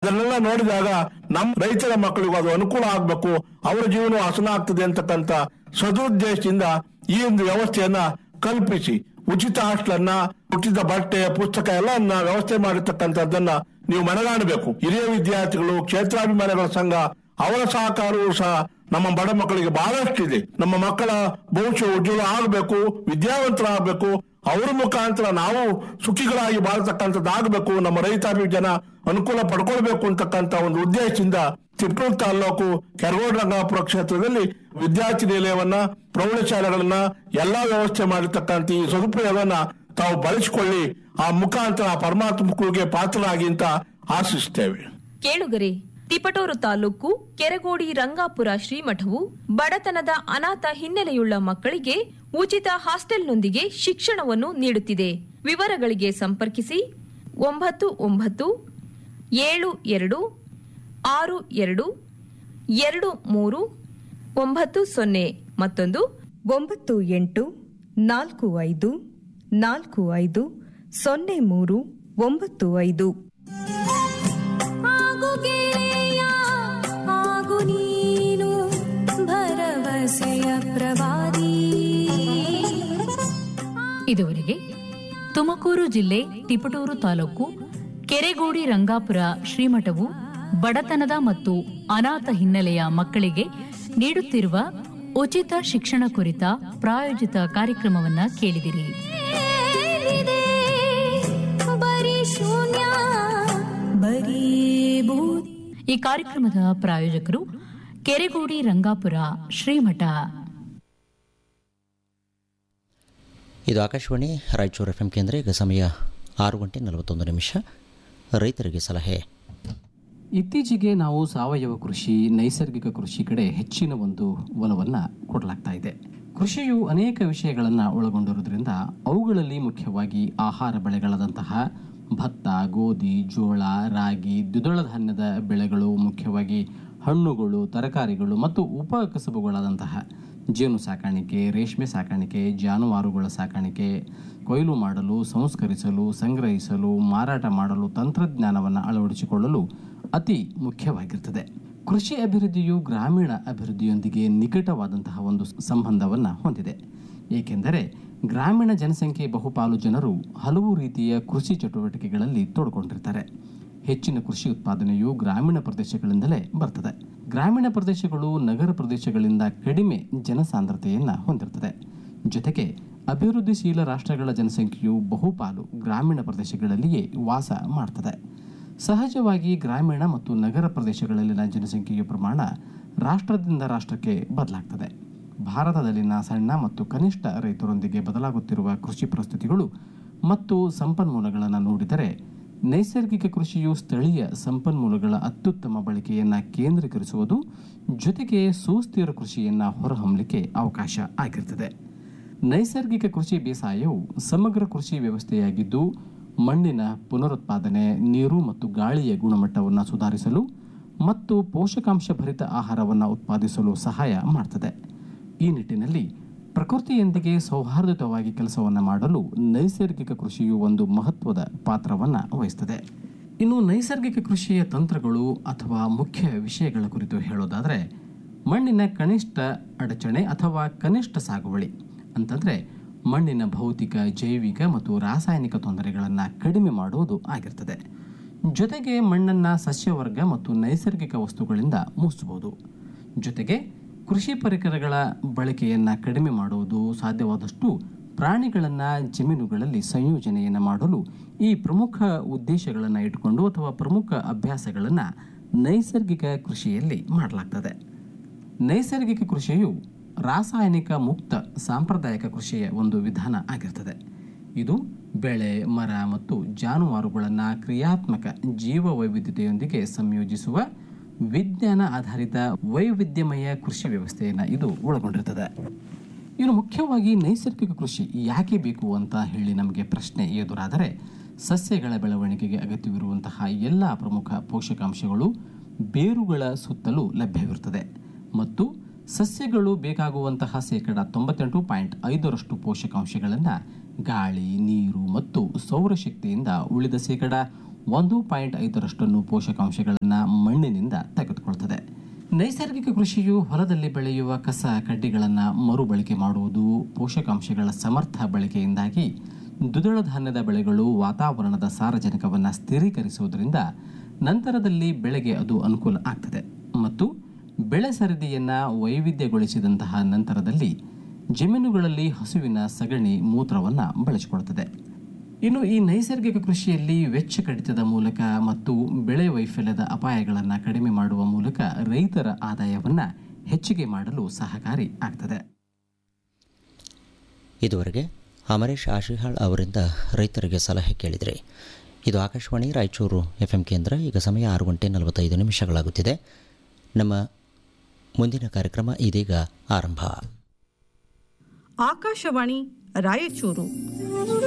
ಅದನ್ನೆಲ್ಲ ನೋಡಿದಾಗ ನಮ್ಮ ರೈತರ ಮಕ್ಕಳಿಗೂ ಅದು ಅನುಕೂಲ ಆಗ್ಬೇಕು ಅವರ ಜೀವನ ಹಸನ ಆಗ್ತದೆ ಅಂತಕ್ಕಂಥ ಸದುದ್ದೇಶದಿಂದ ಈ ಒಂದು ವ್ಯವಸ್ಥೆಯನ್ನ ಕಲ್ಪಿಸಿ ಉಚಿತ ಹಾಸ್ಟೆಲ್ ಉಚಿತ ಬಟ್ಟೆ ಪುಸ್ತಕ ಎಲ್ಲ ವ್ಯವಸ್ಥೆ ಮಾಡಿರ್ತಕ್ಕಂಥದ್ದನ್ನ ನೀವು ಮನಗಾಣಬೇಕು ಹಿರಿಯ ವಿದ್ಯಾರ್ಥಿಗಳು ಕ್ಷೇತ್ರಾಭಿಮಾನಿಗಳ ಸಂಘ ಅವರ ಸಹಕಾರವೂ ಸಹ ನಮ್ಮ ಬಡ ಮಕ್ಕಳಿಗೆ ಬಹಳಷ್ಟಿದೆ ನಮ್ಮ ಮಕ್ಕಳ ಭವಿಷ್ಯ ಉಜ್ವಲ ಆಗಬೇಕು ವಿದ್ಯಾವಂತರಾಗಬೇಕು ಅವರ ಮುಖಾಂತರ ನಾವು ಸುಖಿಗಳಾಗಿ ಬಾಳ್ತಕ್ಕಂಥದ್ದು ಆಗಬೇಕು ನಮ್ಮ ರೈತಾಪಿ ಜನ ಅನುಕೂಲ ಪಡ್ಕೊಳ್ಬೇಕು ಅಂತಕ್ಕಂಥ ಒಂದು ಉದ್ದೇಶದಿಂದ ತಿಪ್ಪೂರು ತಾಲೂಕು ಕೆರಗೋಡು ರಂಗಾಪುರ ಕ್ಷೇತ್ರದಲ್ಲಿ ವಿದ್ಯಾರ್ಥಿ ನಿಲಯವನ್ನ ಪ್ರೌಢಶಾಲೆಗಳನ್ನ ಎಲ್ಲಾ ವ್ಯವಸ್ಥೆ ಮಾಡಿರ್ತಕ್ಕಂಥ ಈ ಸದುಪಯೋಗವನ್ನ ತಾವು ಬಳಸಿಕೊಳ್ಳಿ ಆ ಮುಖಾಂತರ ಆ ಪರಮಾತ್ಮ ಕೃಪೆಗೆ ಪಾತ್ರರಾಗಿ ಅಂತ ಆಶಿಸ್ತೇವೆ ಕೇಳುಗರೆ ತಿಪಟೂರು ತಾಲೂಕು ಕೆರಗೋಡಿ ರಂಗಾಪುರ ಶ್ರೀಮಠವು ಬಡತನದ ಅನಾಥ ಹಿನ್ನೆಲೆಯುಳ್ಳ ಮಕ್ಕಳಿಗೆ ಉಚಿತ ಹಾಸ್ಟೆಲ್ನೊಂದಿಗೆ ಶಿಕ್ಷಣವನ್ನು ನೀಡುತ್ತಿದೆ ವಿವರಗಳಿಗೆ ಸಂಪರ್ಕಿಸಿ ಒಂಬತ್ತು ಒಂಬತ್ತು ಏಳು ಎರಡು ಆರು ಎರಡು ಎರಡು ಮೂರು ಒಂಬತ್ತು ಸೊನ್ನೆ ಮತ್ತೊಂದು ಒಂಬತ್ತು ಎಂಟು ನಾಲ್ಕು ಐದು ನಾಲ್ಕು ಐದು ಸೊನ್ನೆ ಮೂರು ಒಂಬತ್ತು ಐದು ಆಗು ಗೆಳೆಯ ಆಗು ನೀನು ಭರವಸೆಯ ಪ್ರವಾದಿ ಇದುವರೆಗೆ ತುಮಕೂರು ಜಿಲ್ಲೆ ತಿಪಟೂರು ತಾಲೂಕು ಕೆರೆಗೋಡಿ ರಂಗಾಪುರ ಶ್ರೀಮಠವು ಬಡತನದ ಮತ್ತು ಅನಾಥ ಹಿನ್ನೆಲೆಯ ಮಕ್ಕಳಿಗೆ ನೀಡುತ್ತಿರುವ ಉಚಿತ ಶಿಕ್ಷಣ ಕುರಿತ ಪ್ರಾಯೋಜಿತ ಕಾರ್ಯಕ್ರಮವನ್ನ ಕೇಳಿದಿರಿ ಏನಿದೆ ಬರೀ ಶೂನ್ಯ ಬರೀ ಬೂದಿ ಈ ಕಾರ್ಯಕ್ರಮದ ಪ್ರಾಯೋಜಕರು ಕೆರೆಗೋಡಿ ರಂಗಾಪುರ ಶ್ರೀಮಠ ಇದು ಆಕಾಶವಾಣಿ ರಾಯಚೂರು ಎಫ್ ಎಂ ಕೇಂದ್ರ ಈಗ ಸಮಯ ಆರು ಗಂಟೆ ನಲವತ್ತೊಂದು ನಿಮಿಷ ರೈತರಿಗೆ ಸಲಹೆ ಇತ್ತೀಚೆಗೆ ನಾವು ಸಾವಯವ ಕೃಷಿ ನೈಸರ್ಗಿಕ ಕೃಷಿ ಕಡೆ ಹೆಚ್ಚಿನ ಒಂದು ಒಲವನ್ನು ಕೊಡಲಾಗ್ತಾ ಇದೆ ಕೃಷಿಯು ಅನೇಕ ವಿಷಯಗಳನ್ನು ಒಳಗೊಂಡಿರುವುದರಿಂದ ಅವುಗಳಲ್ಲಿ ಮುಖ್ಯವಾಗಿ ಆಹಾರ ಬೆಳೆಗಳಾದಂತಹ ಭತ್ತ ಗೋಧಿ ಜೋಳ ರಾಗಿ ದ್ವಿದಳ ಧಾನ್ಯದ ಬೆಳೆಗಳು ಮುಖ್ಯವಾಗಿ ಹಣ್ಣುಗಳು ತರಕಾರಿಗಳು ಮತ್ತು ಉಪ ಕಸಬುಗಳಾದಂತಹ ಜೇನು ಸಾಕಾಣಿಕೆ ರೇಷ್ಮೆ ಸಾಕಾಣಿಕೆ ಜಾನುವಾರುಗಳ ಸಾಕಾಣಿಕೆ ಕೊಯ್ಲು ಮಾಡಲು ಸಂಸ್ಕರಿಸಲು ಸಂಗ್ರಹಿಸಲು ಮಾರಾಟ ಮಾಡಲು ತಂತ್ರಜ್ಞಾನವನ್ನು ಅಳವಡಿಸಿಕೊಳ್ಳಲು ಅತಿ ಮುಖ್ಯವಾಗಿರ್ತದೆ ಕೃಷಿ ಅಭಿವೃದ್ಧಿಯು ಗ್ರಾಮೀಣ ಅಭಿವೃದ್ಧಿಯೊಂದಿಗೆ ನಿಕಟವಾದಂತಹ ಒಂದು ಸಂಬಂಧವನ್ನು ಹೊಂದಿದೆ ಏಕೆಂದರೆ ಗ್ರಾಮೀಣ ಜನಸಂಖ್ಯೆ ಬಹುಪಾಲು ಜನರು ಹಲವು ರೀತಿಯ ಕೃಷಿ ಚಟುವಟಿಕೆಗಳಲ್ಲಿ ತೊಡ್ಕೊಂಡಿರ್ತಾರೆ ಹೆಚ್ಚಿನ ಕೃಷಿ ಉತ್ಪಾದನೆಯು ಗ್ರಾಮೀಣ ಪ್ರದೇಶಗಳಿಂದಲೇ ಬರ್ತದೆ ಗ್ರಾಮೀಣ ಪ್ರದೇಶಗಳು ನಗರ ಪ್ರದೇಶಗಳಿಂದ ಕಡಿಮೆ ಜನಸಾಂದ್ರತೆಯನ್ನು ಹೊಂದಿರ್ತದೆ ಜೊತೆಗೆ ಅಭಿವೃದ್ಧಿಶೀಲ ರಾಷ್ಟ್ರಗಳ ಜನಸಂಖ್ಯೆಯು ಬಹುಪಾಲು ಗ್ರಾಮೀಣ ಪ್ರದೇಶಗಳಲ್ಲಿಯೇ ವಾಸ ಮಾಡ್ತದೆ ಸಹಜವಾಗಿ ಗ್ರಾಮೀಣ ಮತ್ತು ನಗರ ಪ್ರದೇಶಗಳಲ್ಲಿನ ಜನಸಂಖ್ಯೆಯ ಪ್ರಮಾಣ ರಾಷ್ಟ್ರದಿಂದ ರಾಷ್ಟ್ರಕ್ಕೆ ಬದಲಾಗ್ತದೆ ಭಾರತದಲ್ಲಿನ ಸಣ್ಣ ಮತ್ತು ಕನಿಷ್ಠ ರೈತರೊಂದಿಗೆ ಬದಲಾಗುತ್ತಿರುವ ಕೃಷಿ ಪರಿಸ್ಥಿತಿಗಳು ಮತ್ತು ಸಂಪನ್ಮೂಲಗಳನ್ನು ನೋಡಿದರೆ ನೈಸರ್ಗಿಕ ಕೃಷಿಯು ಸ್ಥಳೀಯ ಸಂಪನ್ಮೂಲಗಳ ಅತ್ಯುತ್ತಮ ಬಳಕೆಯನ್ನು ಕೇಂದ್ರೀಕರಿಸುವುದು ಜೊತೆಗೆ ಸುಸ್ಥಿರ ಕೃಷಿಯನ್ನು ಹೊರಹೊಮ್ಮಲಿಕ್ಕೆ ಅವಕಾಶ ಆಗಿರ್ತದೆ ನೈಸರ್ಗಿಕ ಕೃಷಿ ಬೇಸಾಯವು ಸಮಗ್ರ ಕೃಷಿ ವ್ಯವಸ್ಥೆಯಾಗಿದ್ದು ಮಣ್ಣಿನ ಪುನರುತ್ಪಾದನೆ ನೀರು ಮತ್ತು ಗಾಳಿಯ ಗುಣಮಟ್ಟವನ್ನು ಸುಧಾರಿಸಲು ಮತ್ತು ಪೋಷಕಾಂಶ ಭರಿತ ಆಹಾರವನ್ನು ಉತ್ಪಾದಿಸಲು ಸಹಾಯ ಮಾಡ್ತದೆ ಈ ನಿಟ್ಟಿನಲ್ಲಿ ಪ್ರಕೃತಿಯೊಂದಿಗೆ ಸೌಹಾರ್ದಯುತವಾಗಿ ಕೆಲಸವನ್ನು ಮಾಡಲು ನೈಸರ್ಗಿಕ ಕೃಷಿಯು ಒಂದು ಮಹತ್ವದ ಪಾತ್ರವನ್ನು ವಹಿಸ್ತದೆ ಇನ್ನು ನೈಸರ್ಗಿಕ ಕೃಷಿಯ ತಂತ್ರಗಳು ಅಥವಾ ಮುಖ್ಯ ವಿಷಯಗಳ ಕುರಿತು ಹೇಳೋದಾದರೆ ಮಣ್ಣಿನ ಕನಿಷ್ಠ ಅಡಚಣೆ ಅಥವಾ ಕನಿಷ್ಠ ಸಾಗುವಳಿ ಅಂತಂದರೆ ಮಣ್ಣಿನ ಭೌತಿಕ ಜೈವಿಕ ಮತ್ತು ರಾಸಾಯನಿಕ ತೊಂದರೆಗಳನ್ನು ಕಡಿಮೆ ಮಾಡುವುದು ಆಗಿರ್ತದೆ ಜೊತೆಗೆ ಮಣ್ಣನ್ನು ಸಸ್ಯವರ್ಗ ಮತ್ತು ನೈಸರ್ಗಿಕ ವಸ್ತುಗಳಿಂದ ಮುಚ್ಚಬಹುದು ಜೊತೆಗೆ ಕೃಷಿ ಪರಿಕರಗಳ ಬಳಕೆಯನ್ನು ಕಡಿಮೆ ಮಾಡುವುದು ಸಾಧ್ಯವಾದಷ್ಟು ಪ್ರಾಣಿಗಳನ್ನು ಜಮೀನುಗಳಲ್ಲಿ ಸಂಯೋಜನೆಯನ್ನು ಮಾಡಲು ಈ ಪ್ರಮುಖ ಉದ್ದೇಶಗಳನ್ನು ಇಟ್ಟುಕೊಂಡು ಅಥವಾ ಪ್ರಮುಖ ಅಭ್ಯಾಸಗಳನ್ನು ನೈಸರ್ಗಿಕ ಕೃಷಿಯಲ್ಲಿ ಮಾಡಲಾಗ್ತದೆ ನೈಸರ್ಗಿಕ ಕೃಷಿಯು ರಾಸಾಯನಿಕ ಮುಕ್ತ ಸಾಂಪ್ರದಾಯಿಕ ಕೃಷಿಯ ಒಂದು ವಿಧಾನ ಆಗಿರ್ತದೆ ಇದು ಬೆಳೆ ಮರ ಮತ್ತು ಜಾನುವಾರುಗಳನ್ನು ಕ್ರಿಯಾತ್ಮಕ ಜೀವ ವೈವಿಧ್ಯತೆಯೊಂದಿಗೆ ಸಂಯೋಜಿಸುವ ವಿಜ್ಞಾನ ಆಧಾರಿತ ವೈವಿಧ್ಯಮಯ ಕೃಷಿ ವ್ಯವಸ್ಥೆಯನ್ನು ಇದು ಒಳಗೊಂಡಿರ್ತದೆ ಇನ್ನು ಮುಖ್ಯವಾಗಿ ನೈಸರ್ಗಿಕ ಕೃಷಿ ಯಾಕೆ ಬೇಕು ಅಂತ ಹೇಳಿ ನಮಗೆ ಪ್ರಶ್ನೆ ಎದುರಾದರೆ ಸಸ್ಯಗಳ ಬೆಳವಣಿಗೆಗೆ ಅಗತ್ಯವಿರುವಂತಹ ಎಲ್ಲ ಪ್ರಮುಖ ಪೋಷಕಾಂಶಗಳು ಬೇರುಗಳ ಸುತ್ತಲೂ ಲಭ್ಯವಿರುತ್ತದೆ ಮತ್ತು ಸಸ್ಯಗಳು ಬೇಕಾಗುವಂತಹ ಶೇಕಡ ತೊಂಬತ್ತೆಂಟು ಪಾಯಿಂಟ್ ಐದರಷ್ಟು ಪೋಷಕಾಂಶಗಳನ್ನು ಗಾಳಿ ನೀರು ಮತ್ತು ಸೌರಶಕ್ತಿಯಿಂದ ಉಳಿದ ಶೇಕಡ ಒಂದು ಪಾಯಿಂಟ್ ಐದರಷ್ಟನ್ನು ಪೋಷಕಾಂಶಗಳನ್ನು ಮಣ್ಣಿನಿಂದ ತೆಗೆದುಕೊಳ್ತದೆ ನೈಸರ್ಗಿಕ ಕೃಷಿಯು ಹೊಲದಲ್ಲಿ ಬೆಳೆಯುವ ಕಸ ಕಡ್ಡಿಗಳನ್ನು ಮರುಬಳಕೆ ಮಾಡುವುದು ಪೋಷಕಾಂಶಗಳ ಸಮರ್ಥ ಬಳಕೆಯಿಂದಾಗಿ ದ್ವಿದಳ ಧಾನ್ಯದ ಬೆಳೆಗಳು ವಾತಾವರಣದ ಸಾರಜನಕವನ್ನು ಸ್ಥಿರೀಕರಿಸುವುದರಿಂದ ನಂತರದಲ್ಲಿ ಬೆಳೆಗೆ ಅದು ಅನುಕೂಲ ಆಗ್ತದೆ ಮತ್ತು ಬೆಳೆ ಸರದಿಯನ್ನು ವೈವಿಧ್ಯಗೊಳಿಸಿದಂತಹ ನಂತರದಲ್ಲಿ ಜಮೀನುಗಳಲ್ಲಿ ಹಸುವಿನ ಸಗಣಿ ಮೂತ್ರವನ್ನು ಬಳಸಿಕೊಳ್ತದೆ ಇನ್ನು ಈ ನೈಸರ್ಗಿಕ ಕೃಷಿಯಲ್ಲಿ ವೆಚ್ಚ ಕಡಿತದ ಮೂಲಕ ಮತ್ತು ಬೆಳೆ ವೈಫಲ್ಯದ ಅಪಾಯಗಳನ್ನು ಕಡಿಮೆ ಮಾಡುವ ಮೂಲಕ ರೈತರ ಆದಾಯವನ್ನು ಹೆಚ್ಚಿಗೆ ಮಾಡಲು ಸಹಕಾರಿ ಆಗ್ತದೆ ಇದುವರೆಗೆ ಅಮರೇಶ್ ಆಶಿಹಾಳ್ ಅವರಿಂದ ರೈತರಿಗೆ ಸಲಹೆ ಕೇಳಿದರೆ ಇದು ಆಕಾಶವಾಣಿ ರಾಯಚೂರು ಎಫ್ ಎಂ ಕೇಂದ್ರ ಈಗ ಸಮಯ ಆರು ಗಂಟೆ ನಲವತ್ತೈದು ನಿಮಿಷಗಳಾಗುತ್ತಿದೆ ನಮ್ಮ ಮುಂದಿನ ಕಾರ್ಯಕ್ರಮ ಇದೀಗ ಆರಂಭ ಆಕಾಶವಾಣಿ ರಾಯಚೂರು